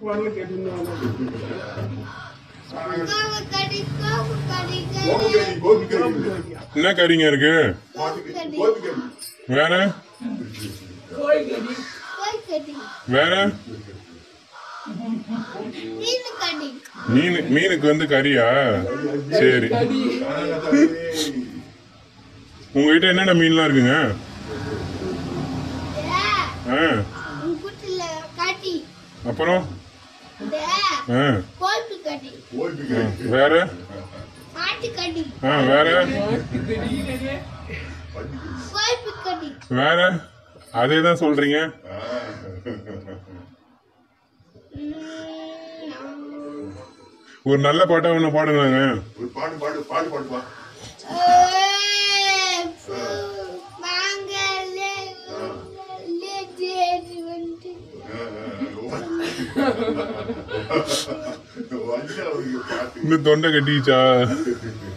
வரல கேட்டு கோவு கடி கோவு கடி கோபி கறி கோபி கறி என்ன கறிங்க இருக்கு மாட்டுக்கு கோபி கறி வேற கோய் கடி வேற மீன் கடி மீன் மீனுக்கு வந்து கறியா சரி உங்ககிட்ட என்னென்ன மீன்லாம் இருக்குங்க ஏ, ஆ உன் குட்டில கடி அப்புறம் ஏ, ஆ கோபி கடி கோபி ஆ, கறி வேற மாட்டு கடி ஆ வேற கோபி கடி வேற அதே தான் சொல்றீங்க ம், ஒரு நல்ல பாட்டா ஒன்று பாடுங்க ஒரு பாட்டு பாட்டு பாட்டு பாடுப்பா ஏய், பூ, மாங்கல்லே, லே, தேடி வந்து. வஞ்சா ஒரு பாட்டு இன்னும் தொண்டை கட்டிச்சா